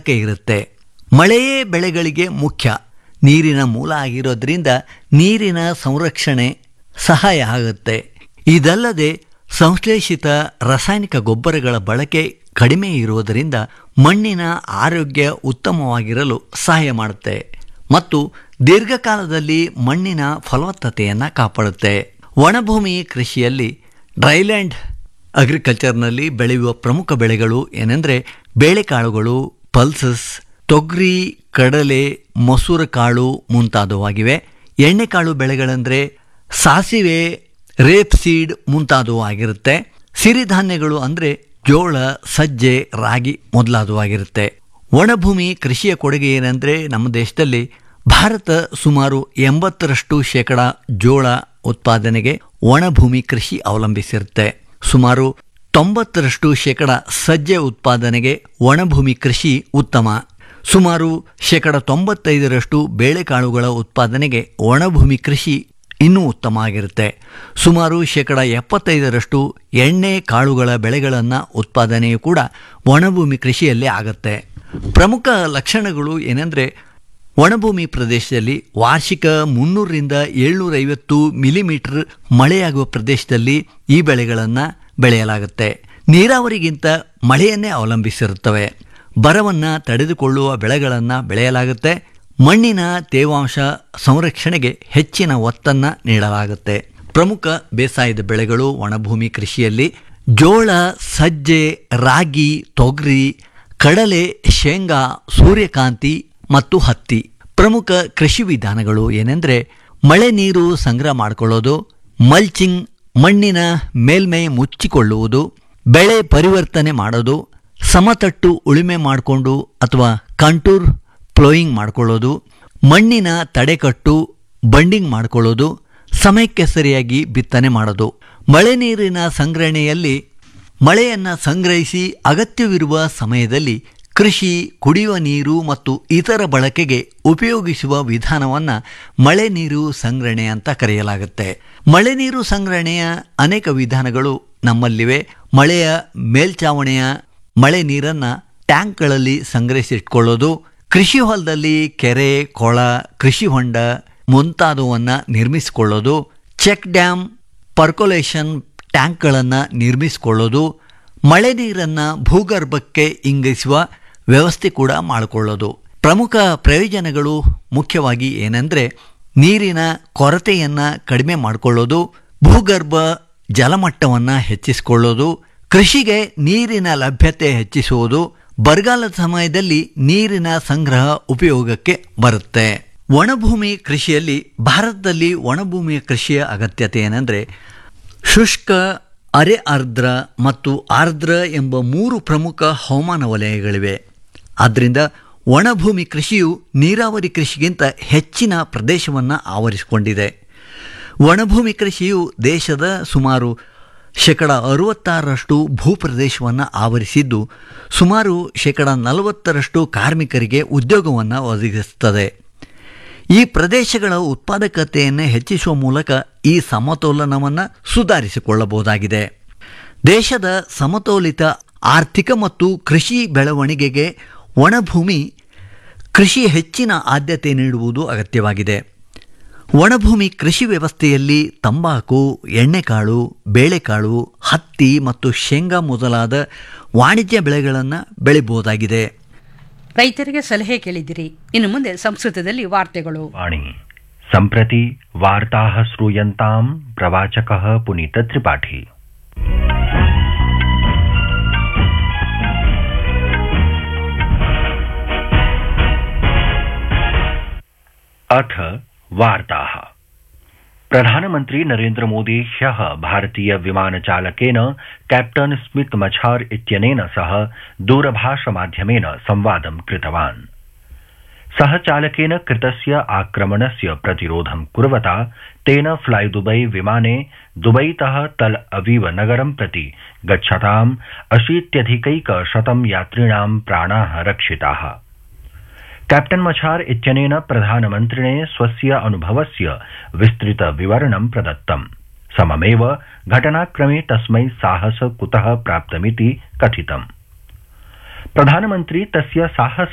ಬಳಕೆ ಇರುತ್ತೆ ಮಳೆಯೇ ಬೆಳೆಗಳಿಗೆ ಮುಖ್ಯ ನೀರಿನ ಮೂಲ ಆಗಿರೋದ್ರಿಂದ ನೀರಿನ ಸಂರಕ್ಷಣೆ ಸಹಾಯ ಆಗುತ್ತೆ ಇದಲ್ಲದೆ ಸಂಶ್ಲೇಷಿತ ರಾಸಾಯನಿಕ ಗೊಬ್ಬರಗಳ ಬಳಕೆ ಕಡಿಮೆ ಇರುವುದರಿಂದ ಮಣ್ಣಿನ ಆರೋಗ್ಯ ಉತ್ತಮವಾಗಿರಲು ಸಹಾಯ ಮಾಡುತ್ತೆ ಮತ್ತು ದೀರ್ಘಕಾಲದಲ್ಲಿ ಮಣ್ಣಿನ ಫಲವತ್ತತೆಯನ್ನು ಕಾಪಾಡುತ್ತೆ ಒಣಭೂಮಿ ಕೃಷಿಯಲ್ಲಿ ಡ್ರೈಲ್ಯಾಂಡ್ ಅಗ್ರಿಕಲ್ಚರ್ನಲ್ಲಿ ಬೆಳೆಯುವ ಪ್ರಮುಖ ಬೆಳೆಗಳು ಏನೆಂದರೆ ಬೇಳೆಕಾಳುಗಳು ಪಲ್ಸಸ್ ತೊಗರಿ ಕಡಲೆ ಮಸೂರ ಕಾಳು ಮುಂತಾದವಾಗಿವೆ ಎಣ್ಣೆಕಾಳು ಬೆಳೆಗಳೆಂದರೆ ಸಾಸಿವೆ ರೇಪ್ ಸೀಡ್ ಮುಂತಾದವು ಆಗಿರುತ್ತೆ ಸಿರಿಧಾನ್ಯಗಳು ಅಂದರೆ ಜೋಳ ಸಜ್ಜೆ ರಾಗಿ ಮೊದಲಾದವಾಗಿರುತ್ತೆ ಒಣಭೂಮಿ ಕೃಷಿಯ ಕೊಡುಗೆ ಏನಂದರೆ ನಮ್ಮ ದೇಶದಲ್ಲಿ ಭಾರತ ಸುಮಾರು ಎಂಬತ್ತರಷ್ಟು ಶೇಕಡ ಜೋಳ ಉತ್ಪಾದನೆಗೆ ಒಣಭೂಮಿ ಕೃಷಿ ಅವಲಂಬಿಸಿರುತ್ತೆ ಸುಮಾರು ತೊಂಬತ್ತರಷ್ಟು ಶೇಕಡ ಸಜ್ಜೆ ಉತ್ಪಾದನೆಗೆ ಒಣಭೂಮಿ ಕೃಷಿ ಉತ್ತಮ ಸುಮಾರು ಶೇಕಡ ತೊಂಬತ್ತೈದರಷ್ಟು ಬೇಳೆಕಾಳುಗಳ ಉತ್ಪಾದನೆಗೆ ಒಣಭೂಮಿ ಕೃಷಿ ಇನ್ನೂ ಉತ್ತಮ ಆಗಿರುತ್ತೆ ಸುಮಾರು ಶೇಕಡ ಎಪ್ಪತ್ತೈದರಷ್ಟು ಎಣ್ಣೆ ಕಾಳುಗಳ ಬೆಳೆಗಳನ್ನು ಉತ್ಪಾದನೆಯೂ ಕೂಡ ಒಣಭೂಮಿ ಕೃಷಿಯಲ್ಲೇ ಆಗುತ್ತೆ ಪ್ರಮುಖ ಲಕ್ಷಣಗಳು ಏನೆಂದರೆ ಒಣಭೂಮಿ ಪ್ರದೇಶದಲ್ಲಿ ವಾರ್ಷಿಕ ಮುನ್ನೂರರಿಂದ ಏಳ್ನೂರೈವತ್ತು ಮಿಲಿಮೀಟರ್ ಮಳೆಯಾಗುವ ಪ್ರದೇಶದಲ್ಲಿ ಈ ಬೆಳೆಗಳನ್ನು ಬೆಳೆಯಲಾಗುತ್ತೆ ನೀರಾವರಿಗಿಂತ ಮಳೆಯನ್ನೇ ಅವಲಂಬಿಸಿರುತ್ತವೆ ಬರವನ್ನು ತಡೆದುಕೊಳ್ಳುವ ಬೆಳೆಗಳನ್ನು ಬೆಳೆಯಲಾಗುತ್ತೆ ಮಣ್ಣಿನ ತೇವಾಂಶ ಸಂರಕ್ಷಣೆಗೆ ಹೆಚ್ಚಿನ ಒತ್ತನ್ನು ನೀಡಲಾಗುತ್ತೆ ಪ್ರಮುಖ ಬೇಸಾಯದ ಬೆಳೆಗಳು ಒಣಭೂಮಿ ಕೃಷಿಯಲ್ಲಿ ಜೋಳ ಸಜ್ಜೆ ರಾಗಿ ತೊಗರಿ ಕಡಲೆ ಶೇಂಗಾ ಸೂರ್ಯಕಾಂತಿ ಮತ್ತು ಹತ್ತಿ ಪ್ರಮುಖ ಕೃಷಿ ವಿಧಾನಗಳು ಏನೆಂದರೆ ಮಳೆ ನೀರು ಸಂಗ್ರಹ ಮಾಡಿಕೊಳ್ಳೋದು ಮಲ್ಚಿಂಗ್ ಮಣ್ಣಿನ ಮೇಲ್ಮೈ ಮುಚ್ಚಿಕೊಳ್ಳುವುದು ಬೆಳೆ ಪರಿವರ್ತನೆ ಮಾಡೋದು ಸಮತಟ್ಟು ಉಳುಮೆ ಮಾಡಿಕೊಂಡು ಅಥವಾ ಕಂಟೂರ್ ಪ್ಲೋಯಿಂಗ್ ಮಾಡ್ಕೊಳ್ಳೋದು ಮಣ್ಣಿನ ತಡೆಕಟ್ಟು ಬಂಡಿಂಗ್ ಮಾಡ್ಕೊಳ್ಳೋದು ಸಮಯಕ್ಕೆ ಸರಿಯಾಗಿ ಬಿತ್ತನೆ ಮಾಡೋದು ಮಳೆ ನೀರಿನ ಸಂಗ್ರಹಣೆಯಲ್ಲಿ ಮಳೆಯನ್ನು ಸಂಗ್ರಹಿಸಿ ಅಗತ್ಯವಿರುವ ಸಮಯದಲ್ಲಿ ಕೃಷಿ ಕುಡಿಯುವ ನೀರು ಮತ್ತು ಇತರ ಬಳಕೆಗೆ ಉಪಯೋಗಿಸುವ ವಿಧಾನವನ್ನು ಮಳೆ ನೀರು ಸಂಗ್ರಹಣೆ ಅಂತ ಕರೆಯಲಾಗುತ್ತೆ ಮಳೆ ನೀರು ಸಂಗ್ರಹಣೆಯ ಅನೇಕ ವಿಧಾನಗಳು ನಮ್ಮಲ್ಲಿವೆ ಮಳೆಯ ಮೇಲ್ಚಾವಣೆಯ ಮಳೆ ನೀರನ್ನು ಟ್ಯಾಂಕ್ಗಳಲ್ಲಿ ಸಂಗ್ರಹಿಸಿಟ್ಕೊಳ್ಳೋದು ಕೃಷಿ ಹೊಲದಲ್ಲಿ ಕೆರೆ ಕೊಳ ಕೃಷಿ ಹೊಂಡ ಮುಂತಾದವನ್ನು ನಿರ್ಮಿಸಿಕೊಳ್ಳೋದು ಚೆಕ್ ಡ್ಯಾಮ್ ಪರ್ಕೊಲೇಷನ್ ಟ್ಯಾಂಕ್ಗಳನ್ನು ನಿರ್ಮಿಸಿಕೊಳ್ಳೋದು ಮಳೆ ನೀರನ್ನು ಭೂಗರ್ಭಕ್ಕೆ ಇಂಗಿಸುವ ವ್ಯವಸ್ಥೆ ಕೂಡ ಮಾಡಿಕೊಳ್ಳೋದು ಪ್ರಮುಖ ಪ್ರಯೋಜನಗಳು ಮುಖ್ಯವಾಗಿ ಏನೆಂದರೆ ನೀರಿನ ಕೊರತೆಯನ್ನು ಕಡಿಮೆ ಮಾಡಿಕೊಳ್ಳೋದು ಭೂಗರ್ಭ ಜಲಮಟ್ಟವನ್ನು ಹೆಚ್ಚಿಸಿಕೊಳ್ಳೋದು ಕೃಷಿಗೆ ನೀರಿನ ಲಭ್ಯತೆ ಹೆಚ್ಚಿಸುವುದು ಬರಗಾಲದ ಸಮಯದಲ್ಲಿ ನೀರಿನ ಸಂಗ್ರಹ ಉಪಯೋಗಕ್ಕೆ ಬರುತ್ತೆ ಒಣಭೂಮಿ ಕೃಷಿಯಲ್ಲಿ ಭಾರತದಲ್ಲಿ ಒಣಭೂಮಿಯ ಕೃಷಿಯ ಅಗತ್ಯತೆ ಏನೆಂದರೆ ಶುಷ್ಕ ಅರೆ ಆರ್ದ್ರ ಮತ್ತು ಆರ್ದ್ರ ಎಂಬ ಮೂರು ಪ್ರಮುಖ ಹವಾಮಾನ ವಲಯಗಳಿವೆ ಆದ್ದರಿಂದ ಒಣಭೂಮಿ ಕೃಷಿಯು ನೀರಾವರಿ ಕೃಷಿಗಿಂತ ಹೆಚ್ಚಿನ ಪ್ರದೇಶವನ್ನು ಆವರಿಸಿಕೊಂಡಿದೆ ಒಣಭೂಮಿ ಕೃಷಿಯು ದೇಶದ ಸುಮಾರು ಶೇಕಡ ಅರುವತ್ತಾರರಷ್ಟು ಭೂಪ್ರದೇಶವನ್ನು ಆವರಿಸಿದ್ದು ಸುಮಾರು ಶೇಕಡ ನಲವತ್ತರಷ್ಟು ಕಾರ್ಮಿಕರಿಗೆ ಉದ್ಯೋಗವನ್ನು ಒದಗಿಸುತ್ತದೆ ಈ ಪ್ರದೇಶಗಳ ಉತ್ಪಾದಕತೆಯನ್ನು ಹೆಚ್ಚಿಸುವ ಮೂಲಕ ಈ ಸಮತೋಲನವನ್ನು ಸುಧಾರಿಸಿಕೊಳ್ಳಬಹುದಾಗಿದೆ ದೇಶದ ಸಮತೋಲಿತ ಆರ್ಥಿಕ ಮತ್ತು ಕೃಷಿ ಬೆಳವಣಿಗೆಗೆ ಒಣಭೂಮಿ ಕೃಷಿ ಹೆಚ್ಚಿನ ಆದ್ಯತೆ ನೀಡುವುದು ಅಗತ್ಯವಾಗಿದೆ ಒಣಭೂಮಿ ಕೃಷಿ ವ್ಯವಸ್ಥೆಯಲ್ಲಿ ತಂಬಾಕು ಎಣ್ಣೆಕಾಳು ಬೇಳೆಕಾಳು ಹತ್ತಿ ಮತ್ತು ಶೇಂಗಾ ಮೊದಲಾದ ವಾಣಿಜ್ಯ ಬೆಳೆಗಳನ್ನು ಬೆಳೆಯಬಹುದಾಗಿದೆ ರೈತರಿಗೆ ಸಲಹೆ ಕೇಳಿದಿರಿ ಇನ್ನು ಮುಂದೆ ಸಂಸ್ಕೃತದಲ್ಲಿ ವಾರ್ತೆಗಳು वाणी सम्प्रति वार्ताः श्रूयन्ताम् प्रवाचकः पुनीतत्रिपाठी अथ वार्ताः प्रधानमन्त्री नरेन्द्रमोदी ह्यः भारतीय विमानचालकेन कैप्टन स्मित मछार इत्यनेन सह दूरभाषमाध्यमेन संवादं कृतवान् सह चालकेन कृतस्य आक्रमणस्य प्रतिरोधं कुर्वता तेन फ्लाई दुबई विमाने दुबईतः तल अवीव नगरं प्रति गच्छताम् अशीत्यधिकैकशतं यात्रिणां प्राणाः रक्षिताः कैप्टन मछार इत्यनेन प्रधानमन्त्रिणे स्वस्य अनुभवस्य विस्तृत विवरणं प्रदत्तम् सममेव घटनाक्रमे तस्मै साहस कुतः प्राप्तमिति कथितम् प्रधानमन्त्री तस्य साहस